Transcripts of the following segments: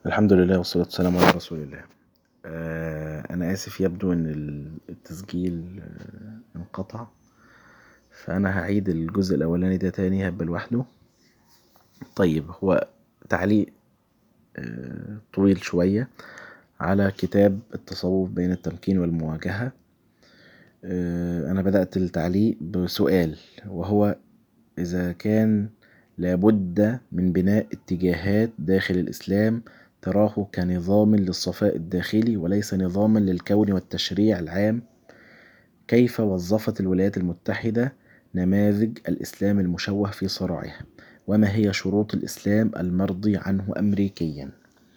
الحمد لله والصلاة والسلام على رسول الله أنا آسف يبدو إن التسجيل انقطع فأنا هعيد الجزء الأولاني ده تاني هيبقى لوحده طيب هو تعليق طويل شوية على كتاب التصوف بين التمكين والمواجهة أنا بدأت التعليق بسؤال وهو إذا كان لابد من بناء اتجاهات داخل الإسلام تراه كنظام للصفاء الداخلي وليس نظاما للكون والتشريع العام كيف وظفت الولايات المتحدة نماذج الإسلام المشوه في صراعها وما هي شروط الإسلام المرضي عنه أمريكيا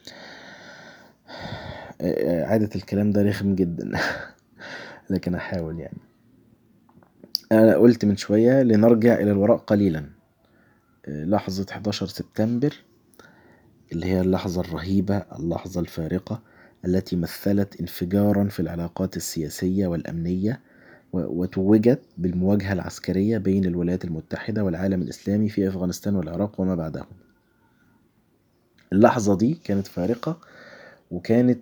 إعادة الكلام ده رخم جدا لكن هحاول يعني أنا قلت من شوية لنرجع إلى الوراء قليلا لحظة حداشر سبتمبر اللي هي اللحظة الرهيبة اللحظة الفارقة التي مثلت انفجارا في العلاقات السياسية والأمنية وتوجت بالمواجهة العسكرية بين الولايات المتحدة والعالم الإسلامي في أفغانستان والعراق وما بعدهم اللحظة دي كانت فارقة وكانت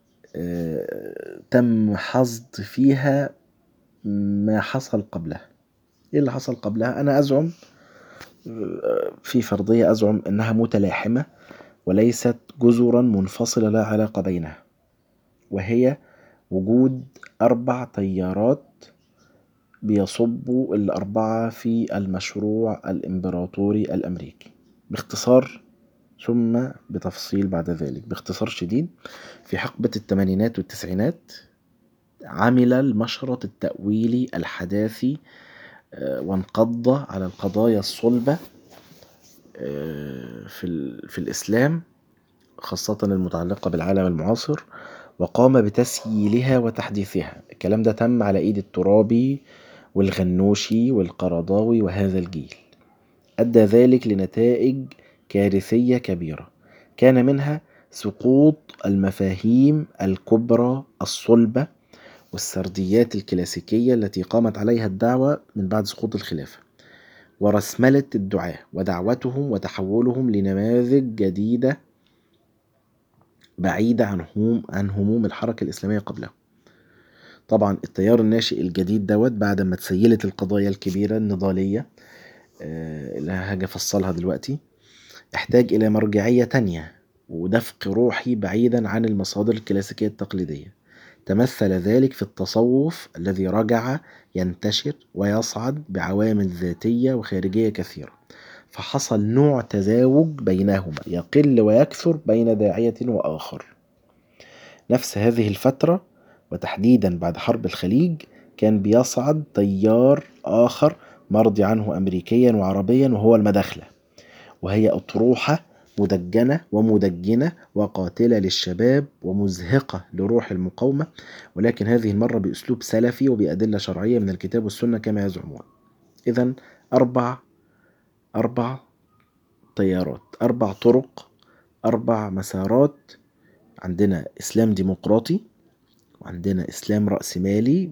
تم حصد فيها ما حصل قبلها ايه اللي حصل قبلها انا ازعم في فرضية ازعم انها متلاحمة وليست جزرا منفصلة لا علاقة بينها وهي وجود اربع تيارات بيصبوا الاربعة في المشروع الامبراطوري الامريكي باختصار ثم بتفصيل بعد ذلك باختصار شديد في حقبة التمانينات والتسعينات عمل المشرط التأويلي الحداثي وانقض على القضايا الصلبة في, في الإسلام خاصة المتعلقة بالعالم المعاصر وقام بتسييلها وتحديثها الكلام ده تم على إيد الترابي والغنوشي والقرضاوي وهذا الجيل أدى ذلك لنتائج كارثية كبيرة كان منها سقوط المفاهيم الكبرى الصلبة والسرديات الكلاسيكية التي قامت عليها الدعوة من بعد سقوط الخلافة ورسملة الدعاة ودعوتهم وتحولهم لنماذج جديدة بعيدة عن هموم, عن هموم الحركة الإسلامية قبله طبعا التيار الناشئ الجديد دوت بعد ما تسيلت القضايا الكبيرة النضالية اللي هاجي أفصلها دلوقتي احتاج إلى مرجعية تانية ودفق روحي بعيدا عن المصادر الكلاسيكية التقليدية تمثل ذلك في التصوف الذي رجع ينتشر ويصعد بعوامل ذاتية وخارجية كثيرة فحصل نوع تزاوج بينهما يقل ويكثر بين داعية وآخر نفس هذه الفترة وتحديدا بعد حرب الخليج كان بيصعد تيار آخر مرضي عنه أمريكيا وعربيا وهو المداخلة وهي أطروحة مدجنة ومدجنة وقاتلة للشباب ومزهقة لروح المقاومة ولكن هذه المرة بأسلوب سلفي وبأدلة شرعية من الكتاب والسنة كما يزعمون إذا أربع أربع تيارات أربع طرق أربع مسارات عندنا إسلام ديمقراطي وعندنا إسلام رأسمالي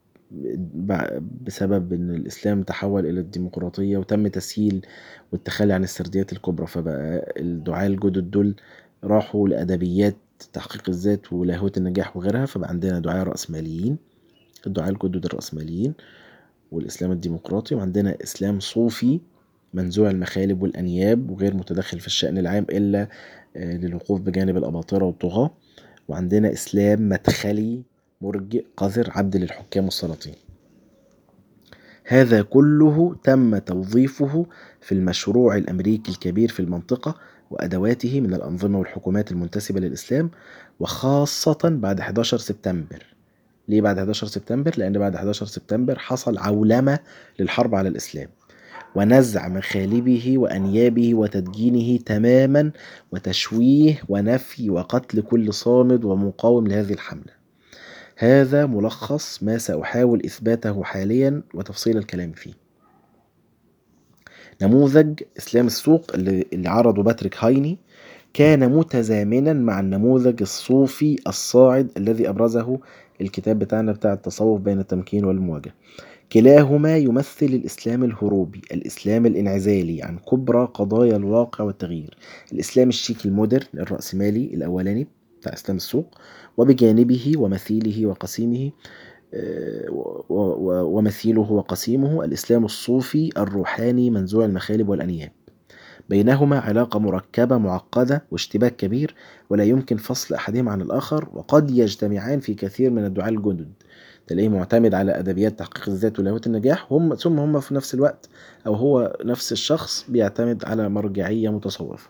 بسبب ان الاسلام تحول الى الديمقراطية وتم تسهيل والتخلي عن السرديات الكبرى فبقى الدعاة الجدد دول راحوا لأدبيات تحقيق الذات ولاهوت النجاح وغيرها فبقى عندنا دعاة رأسماليين الدعاة الجدد الرأسماليين والإسلام الديمقراطي وعندنا إسلام صوفي منزوع المخالب والأنياب وغير متدخل في الشأن العام إلا للوقوف بجانب الأباطرة والطغاة وعندنا إسلام مدخلي مرجئ قذر عبد للحكام والسلاطين هذا كله تم توظيفه في المشروع الأمريكي الكبير في المنطقة وأدواته من الأنظمة والحكومات المنتسبة للإسلام وخاصة بعد 11 سبتمبر ليه بعد 11 سبتمبر؟ لأن بعد 11 سبتمبر حصل عولمة للحرب على الإسلام ونزع مخالبه وأنيابه وتدجينه تماما وتشويه ونفي وقتل كل صامد ومقاوم لهذه الحملة هذا ملخص ما سأحاول إثباته حاليا وتفصيل الكلام فيه نموذج إسلام السوق اللي, اللي عرضه باتريك هايني كان متزامنا مع النموذج الصوفي الصاعد الذي أبرزه الكتاب بتاعنا بتاع التصوف بين التمكين والمواجهة كلاهما يمثل الإسلام الهروبي الإسلام الانعزالي عن كبرى قضايا الواقع والتغيير الإسلام الشيكي المودرن الرأسمالي الأولاني بتاع إسلام السوق وبجانبه ومثيله وقسيمه آه، ومثيله وقسيمه الإسلام الصوفي الروحاني منزوع المخالب والأنياب بينهما علاقة مركبة معقدة واشتباك كبير ولا يمكن فصل أحدهما عن الآخر وقد يجتمعان في كثير من الدعاة الجدد تلاقيه معتمد على أدبيات تحقيق الذات ولاهوت النجاح هم ثم هم في نفس الوقت أو هو نفس الشخص بيعتمد على مرجعية متصوفة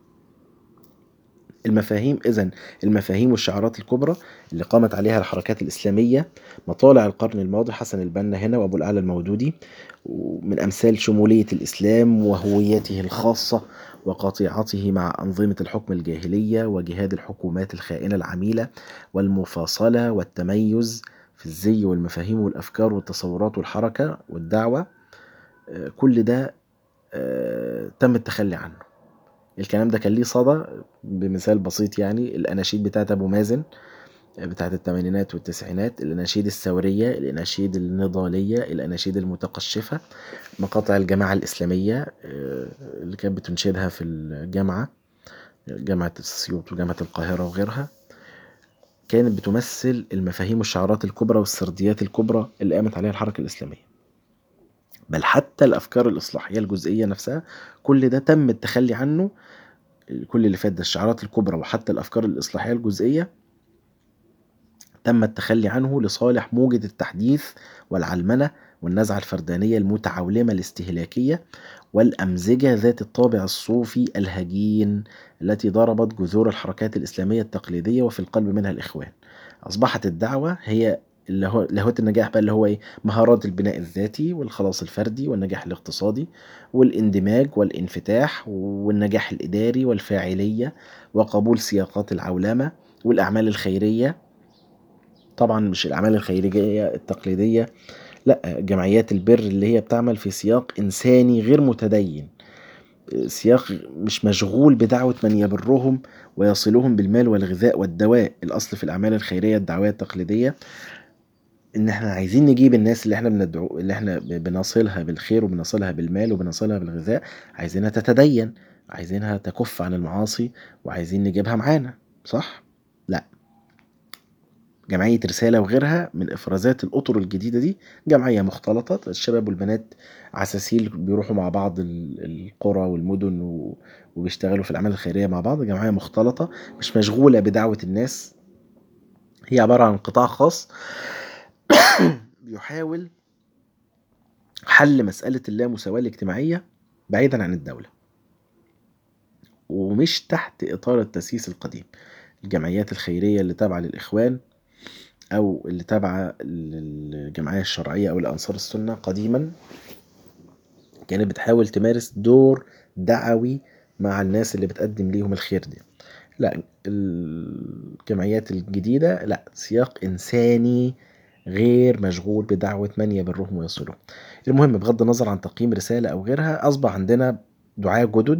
المفاهيم إذا المفاهيم والشعارات الكبرى اللي قامت عليها الحركات الإسلامية مطالع القرن الماضي حسن البنا هنا وأبو الأعلى المودودي ومن أمثال شمولية الإسلام وهويته الخاصة وقطيعته مع أنظمة الحكم الجاهلية وجهاد الحكومات الخائنة العميلة والمفاصلة والتميز في الزي والمفاهيم والأفكار والتصورات والحركة والدعوة آه، كل ده آه، تم التخلي عنه الكلام ده كان ليه صدى بمثال بسيط يعني الأناشيد بتاعت أبو مازن بتاعت الثمانينات والتسعينات الأناشيد الثورية الأناشيد النضالية الأناشيد المتقشفة مقاطع الجماعة الإسلامية آه، اللي كانت بتنشدها في الجامعة جامعة السيوط وجامعة القاهرة وغيرها كانت بتمثل المفاهيم والشعارات الكبرى والسرديات الكبرى اللي قامت عليها الحركة الإسلامية بل حتى الأفكار الإصلاحية الجزئية نفسها كل ده تم التخلي عنه كل اللي فات ده الشعارات الكبرى وحتى الأفكار الإصلاحية الجزئية تم التخلي عنه لصالح موجة التحديث والعلمنة والنزعة الفردانية المتعولمة الاستهلاكية والأمزجة ذات الطابع الصوفي الهجين التي ضربت جذور الحركات الإسلامية التقليدية وفي القلب منها الإخوان أصبحت الدعوة هي اللي هو لاهوت النجاح بقى اللي هو ايه مهارات البناء الذاتي والخلاص الفردي والنجاح الاقتصادي والاندماج والانفتاح والنجاح الاداري والفاعليه وقبول سياقات العولمه والاعمال الخيريه طبعا مش الاعمال الخيريه التقليديه لا جمعيات البر اللي هي بتعمل في سياق انساني غير متدين سياق مش مشغول بدعوة من يبرهم ويصلهم بالمال والغذاء والدواء الأصل في الأعمال الخيرية الدعوية التقليدية ان احنا عايزين نجيب الناس اللي احنا بندعو اللي احنا بنصلها بالخير وبنصلها بالمال وبنصلها بالغذاء عايزينها تتدين عايزينها تكف عن المعاصي وعايزين نجيبها معانا صح لا جمعية رسالة وغيرها من إفرازات الأطر الجديدة دي جمعية مختلطة الشباب والبنات عساسيل بيروحوا مع بعض القرى والمدن وبيشتغلوا في الأعمال الخيرية مع بعض جمعية مختلطة مش مشغولة بدعوة الناس هي عبارة عن قطاع خاص بيحاول حل مسألة اللامساواة الاجتماعية بعيدا عن الدولة ومش تحت إطار التأسيس القديم الجمعيات الخيرية اللي تابعة للإخوان أو اللي تابعة للجمعية الشرعية أو لأنصار السنة قديما كانت بتحاول تمارس دور دعوي مع الناس اللي بتقدم ليهم الخير دي لا الجمعيات الجديدة لا سياق إنساني غير مشغول بدعوة من يبرهم ويصلهم المهم بغض النظر عن تقييم رسالة أو غيرها أصبح عندنا دعاة جدد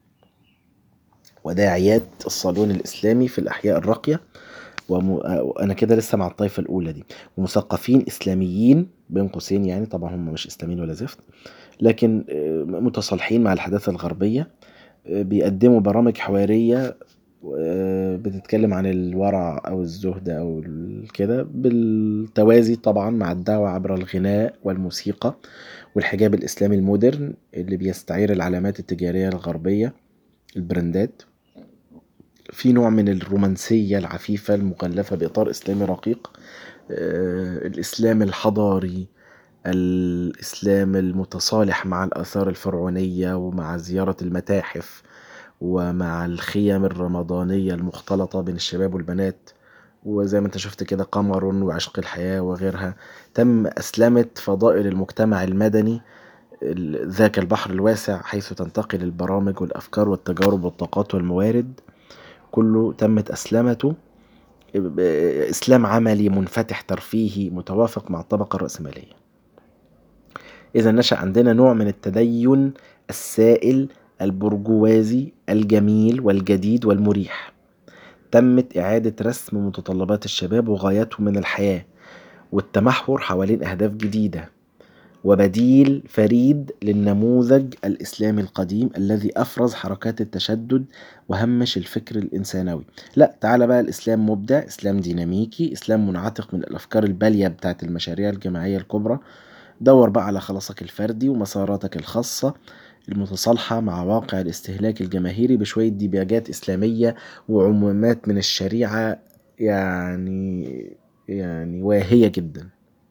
وداعيات الصالون الإسلامي في الأحياء الراقية وأنا كده لسه مع الطائفة الأولى دي ومثقفين إسلاميين بين قوسين يعني طبعا هم مش إسلاميين ولا زفت لكن آه، متصالحين مع الحداثة الغربية آه، بيقدموا برامج حوارية بتتكلم عن الورع أو الزهد أو كده بالتوازي طبعا مع الدعوة عبر الغناء والموسيقى والحجاب الإسلامي المودرن اللي بيستعير العلامات التجارية الغربية البراندات في نوع من الرومانسية العفيفة المغلفة بإطار إسلامي رقيق آه، الإسلام الحضاري الإسلام المتصالح مع الآثار الفرعونية ومع زيارة المتاحف ومع الخيم الرمضانية المختلطة بين الشباب والبنات وزي ما انت شفت كده قمر وعشق الحياة وغيرها تم أسلمة فضائل المجتمع المدني ذاك البحر الواسع حيث تنتقل البرامج والأفكار والتجارب والطاقات والموارد كله تمت أسلمته إسلام عملي منفتح ترفيهي متوافق مع الطبقة الرأسمالية إذا نشأ عندنا نوع من التدين السائل البرجوازي الجميل والجديد والمريح تمت إعادة رسم متطلبات الشباب وغاياتهم من الحياة والتمحور حوالين أهداف جديدة وبديل فريد للنموذج الإسلامي القديم الذي أفرز حركات التشدد وهمش الفكر الإنسانوي لا تعالى بقى الإسلام مبدع إسلام ديناميكي إسلام منعتق من الأفكار البالية بتاعت المشاريع الجماعية الكبرى دور بقى على خلاصك الفردي ومساراتك الخاصة المتصالحة مع واقع الاستهلاك الجماهيري بشوية ديباجات إسلامية وعمومات من الشريعة يعني يعني واهية جدا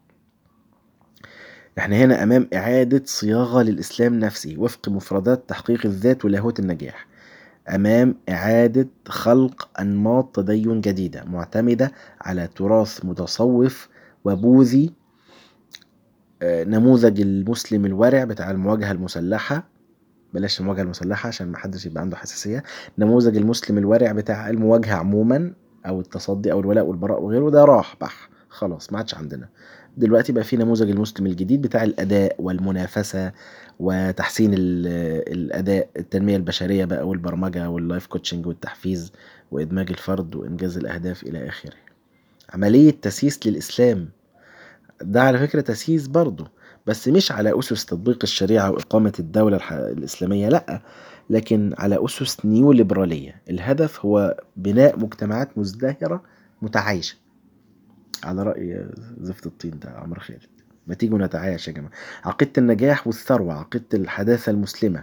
احنا هنا أمام إعادة صياغة للإسلام نفسه وفق مفردات تحقيق الذات ولاهوت النجاح أمام إعادة خلق أنماط تدين جديدة معتمدة على تراث متصوف وبوذي آه، نموذج المسلم الورع بتاع المواجهة المسلحة بلاش المواجهة المسلحة عشان محدش يبقى عنده حساسية نموذج المسلم الورع بتاع المواجهة عموما أو التصدي أو الولاء والبراء وغيره ده راح بح خلاص ما عادش عندنا دلوقتي بقى في نموذج المسلم الجديد بتاع الأداء والمنافسة وتحسين الأداء التنمية البشرية بقى والبرمجة واللايف كوتشنج والتحفيز وإدماج الفرد وإنجاز الأهداف إلى آخره عملية تسييس للإسلام ده على فكرة تسييس برضه بس مش على أسس تطبيق الشريعة وإقامة الدولة الإسلامية لأ لكن على أسس نيو ليبرالية الهدف هو بناء مجتمعات مزدهرة متعايشة على رأي زفت الطين ده عمرو خالد ما تيجوا نتعايش يا جماعة عقيدة النجاح والثروة عقيدة الحداثة المسلمة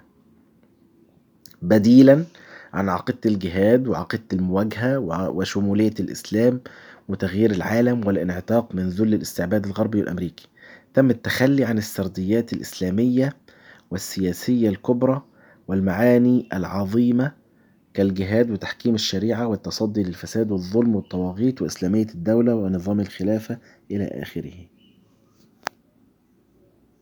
بديلا عن عقيدة الجهاد وعقيدة المواجهة وشمولية الإسلام وتغيير العالم والانعتاق من ذل الاستعباد الغربي والأمريكي تم التخلي عن السرديات الإسلامية والسياسية الكبرى والمعاني العظيمة كالجهاد وتحكيم الشريعة والتصدي للفساد والظلم والطواغيت وإسلامية الدولة ونظام الخلافة إلى آخره